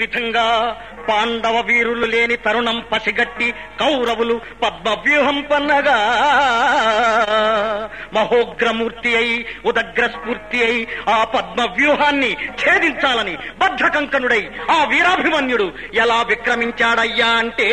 విధంగా పాండవ వీరులు లేని తరుణం పసిగట్టి కౌరవులు పద్మవ్యూహం పన్నగా మహోగ్రమూర్తి అయి ఉదగ్ర స్ఫూర్తి అయి ఆ పద్మవ్యూహాన్ని ఛేదించాలని బద్ధకంకనుడై ఆ వీరాభిమన్యుడు ఎలా విక్రమించాడయ్యా అంటే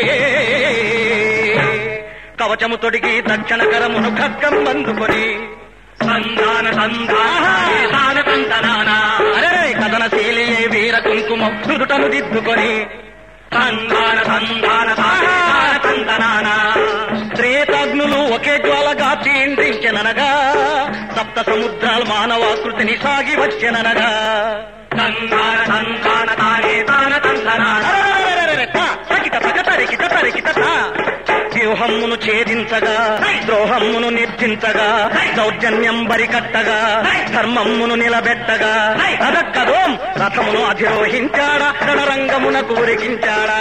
కవచము తొడిగి దక్షిణ కరమును ఖడ్గం అందుకొని సంధాన సంధాన తంతనాన అరే కథనశీలి వీర కుంకుమ నుదుటను దిద్దుకొని సంధాన సంధాన తంతనాన త్రేతాగ్నులు ఒకే జ్వాలగా చీంద్రించెననగా సప్త సముద్రాల మానవాకృతిని సాగి వచ్చెననగా సంధాన సంధాన తానే తాన తంతనాన అరెరెరెరెరె, తా, తకిట తక తరికిట తరికిట తా. వ్యూహమ్మును ఛేదించగా ద్రోహమ్మును నిర్జించగా దౌర్జన్యం బరికట్టగా ధర్మమ్మును నిలబెట్టగా అదక్కదోం రథమును అధిరోహించాడా రణరంగమున కూరికించాడా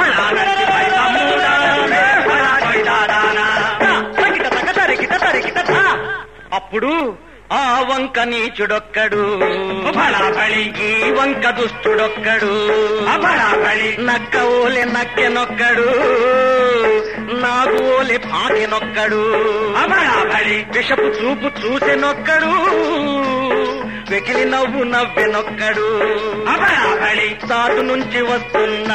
తకిట తక తరికిట తరికిట తా. అప్పుడు ఆ వంక నీచుడొక్కడు బళాబళి ఈ వంక దుష్టుడొక్కడు బళాబళి నక్క ఓలె నక్కెనొక్కడు నాగు ఓలె పాకెనొక్కడు బళాబళి విషపు చూపు చూసెనొక్కడు వెకిలి నవ్వు నవ్వెనొక్కడు బళాబళి సాటు నుంచి వస్తున్నా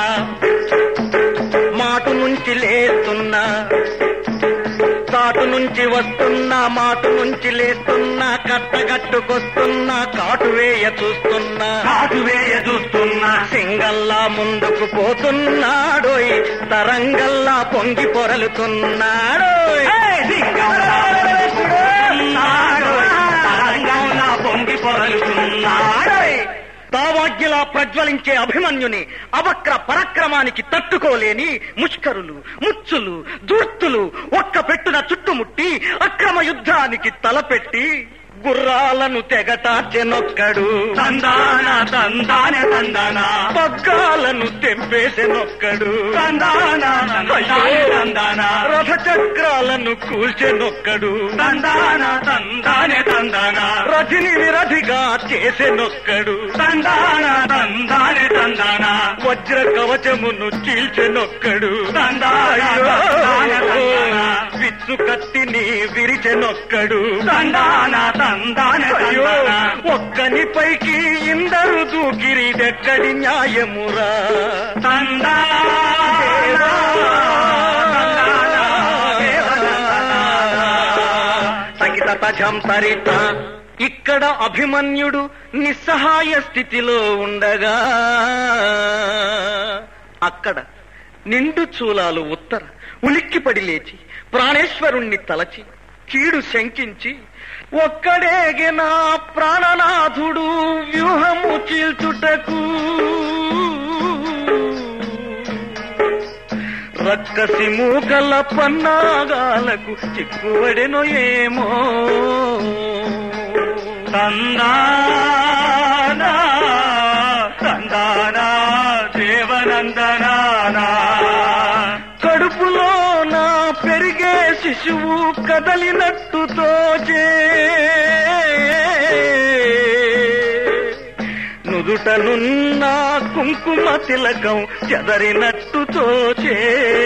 మాటు నుంచి లేస్తున్నా సాటు నుంచి వస్తున్నా మాటు నుంచి లేస్తున్నా కట్టగట్టుకొస్తున్నా కాటు వేయ చూస్తున్నా కాటు వేయ చూస్తున్నా సింగల్లా ముందుకు పోతున్నాడోయ్ తరంగల్లా పొంగి పొరలుతున్నాడోయ్ తరంగంలా పొంగి పొరలుతున్నాడు తావాగ్యలా ప్రజ్వలించే అభిమన్యుని అవక్ర పరక్రమానికి తట్టుకోలేని ముష్కరులు ముచ్చులు దూర్తులు ఒక్క పెట్టున చుట్టుముట్టి అక్రమ యుద్ధానికి తలపెట్టి గుర్రాలను తెగటార్చెనొక్కడు తందాన తందాన తందన పగ్గాలను తెంపేసెనొక్కడు తందాన తందాన తందన రథ చక్రాలను కూల్చెనొక్కడు తందాన తందాన తందన రథిని విరధిగా చేసెనొక్కడు తందాన తందాన తందన వజ్ర కవచమును చీల్చెనొక్కడు తందాన తందాన తందన విచ్చు కత్తిని విరిచెనొక్కడు తందాన తందాన అయ్యో తందన ఒక్కని పైకి ఇందరు దూకిరిదెక్కడి న్యాయమురా సకిత తజం తరిత ఇక్కడ అభిమన్యుడు నిస్సహాయ స్థితిలో ఉండగా అక్కడ నిండు చూలాలు ఉత్తర ఉలిక్కిపడి లేచి ప్రాణేశ్వరుణ్ణి తలచి కీడు శంకించి ఒక్కడేగిన ప్రాణనాథుడు వ్యూహము చీల్చుటకు రక్కసి మూకల పన్నాగాలకు చిక్కువడెనో ఏమో తందాన తందాన దేవనందనానా కడుపులో నా పెరిగే శిశువు కదలినట్టు తోచే నుదుటనున్న కుంకుమ తిలకం చెదరినట్టు తోచే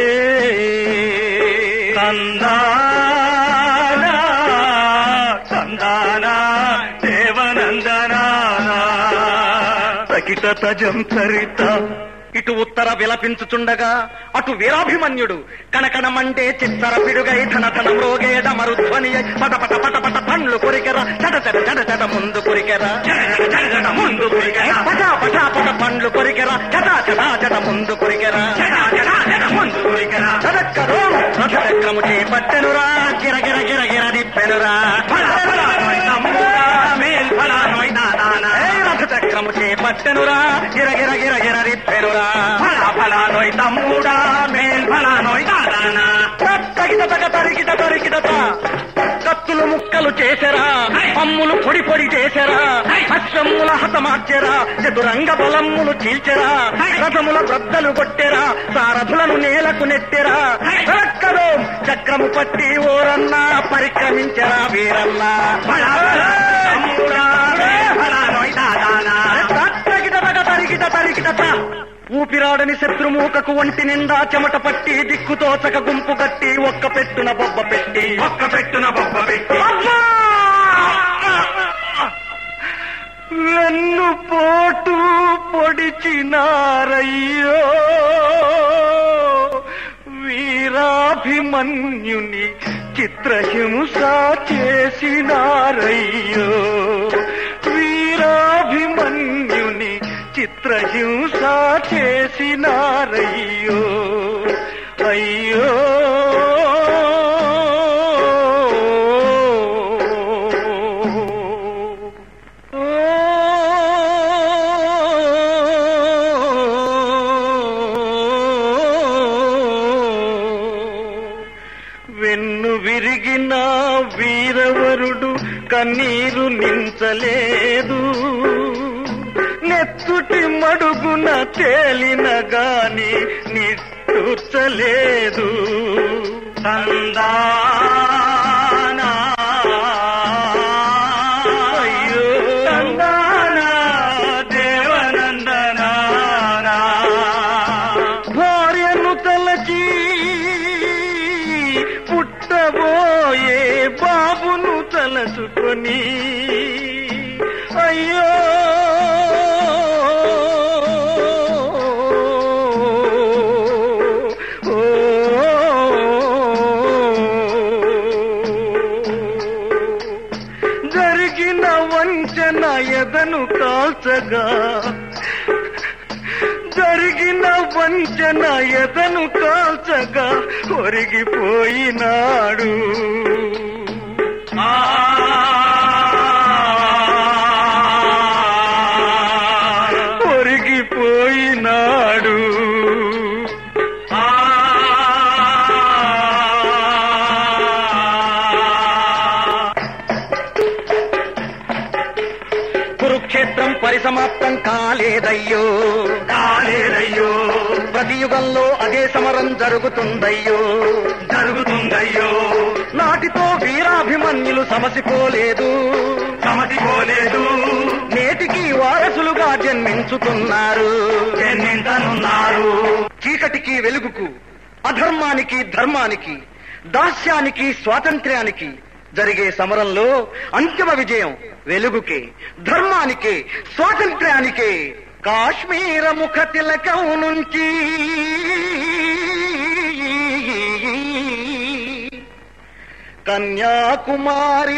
తందాన తందాన దేవనందనానా సకిట తజం సరిత ఇటు ఉత్తర విలపించుచుండగా అటు వీరాభిమన్యుడు కనకనమంటే చిత్తర పిడుగై ధన ధన మ్రోగేడ మరుధ్వని పట పట పట పట పండ్లు కొరికెరా చట చట చట చట ముందు కొరికెరా జగడ జగడ ముందు పురికెరా పట పట పట పండ్లు కొరికెరా చట చట చట ముందు కొరికెరా జగడ జగడ జగడ ముందు పురికెరా చదక్కరు రథచక్రము చేపట్టెనురా గిర గిర గిర గిర దిప్పెనురా ఫల ఫల నోయ్ తమ్ముడా మేల్ ఫల నోయ్ దాదానా ఏ రథచక్రము చేపట్టెనురా గిర గిర గిర గిర దిప్పెనురా ఫల ఫల నోయ్ తమ్ముడా మేల్ ఫల నోయ్ దాదానా తగిట తగ తరిగిట తరిగిట కత్తులు ముక్కలు చేసరా అమ్ములు పొడి పొడి చేసరా అశ్వముల హతమార్చెరా చతురంగ బలమ్ములు చీల్చెరా రథముల బ్రద్దలు కొట్టెరా సారథులను నేలకు నెట్టెరా రక్కదో చక్రము పట్టి ఓరన్నా పరిక్రమించరా వీరన్నా ఫల ఫల తమ్ముడా మేల్ ఫల నోయ్ దాదానా తగిట తగ తరిగిట తరిగిట ఊపిరాడని శత్రుమూకకు ఒంటి నిండా చెమట పట్టి దిక్కుతోచక గుంపు కట్టి ఒక్క పెట్టున బొబ్బ పెట్టి ఒక్క పెట్టున బొబ్బ పెట్టి వెన్ను పోటు పొడిచినారయ్యో వీరాభిమన్యుని చిత్రహింస చేసినారయ్యో వీరాభిమన్యుని చిత్రహింస చేసినారయ్యో అయ్యో వెన్ను విరిగిన వీరవరుడు కన్నీరు నించలేదు నెత్తుటి మడుగున తేలిన గాని నిట్టూర్చలేదు తందానా అయ్యో తందానా దేవనందనానా భార్యను తలచి పుట్టబోయే బాబును తలచుకొని అయ్యో ఓ, జరిగిన వంచన ఎదను కాల్చగా జరిగిన వంచన ఎదను కాల్చగా ఒరిగిపోయినాడు ఆ ఒరిగిపోయినాడు ఆ కురుక్షేత్రం పరిసమాప్తం కాలేదయ్యో కాలేదయ్యో ప్రతి యుగంలో అదే సమరం జరుగుతుందయ్యో జరుగుతుందయ్యో నాటితో వీరాభిమన్యులు సమసిపోలేదు సమతిపోలేదు నేటికి వారసులుగా జన్మించుతున్నారు జన్మించనున్నారు చీకటికి వెలుగుకు అధర్మానికి ధర్మానికి దాస్యానికి స్వాతంత్ర్యానికి జరిగే సమరంలో అంతిమ విజయం వెలుగుకే ధర్మానికే స్వాతంత్ర్యానికే కాశ్మీర ముఖ తిలకం నుంచి కన్యాకుమారి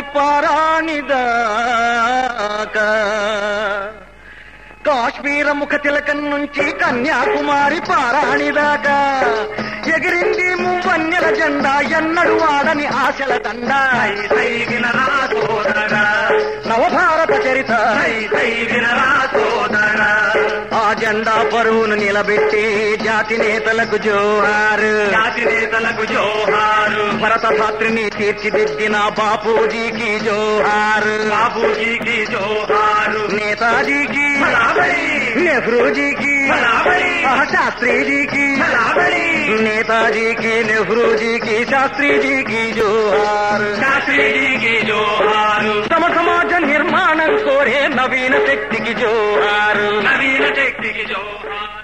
పారాణిదాకా కాశ్మీర ముఖ తిలకం నుంచి కన్యాకుమారి పారాణి దాకా ఎగిరింది మువ్వన్నెల జెండా ఎన్నడు వాడని ఆశల దండా సై సై వినరా సోదరా నవభారత చరిత సై సై వినరా సోదరా ఆ జెండా పరువును నిలబెట్టి జాతి నేతలకు జోహారు జాతి నేతలకు జోహారు భరత భాత్రిని తీర్చిదిద్దిన బాపూజీకి జోహారు బాబూజీకి జోహారు నేతాజీకి బరాబరి నెహ్రూజీకి బరాబరి ఆ శాస్త్రీజీకి బరాబరి నేతాజీకి నెహ్రూజీకి శాస్త్రీజీకి జోహార్ శాస్త్రీజీకి జోహారు తమ సమాజ నిర్మాణం కోరే నవీన శక్తికి జోహార్ నవీన శక్తికి జోహారు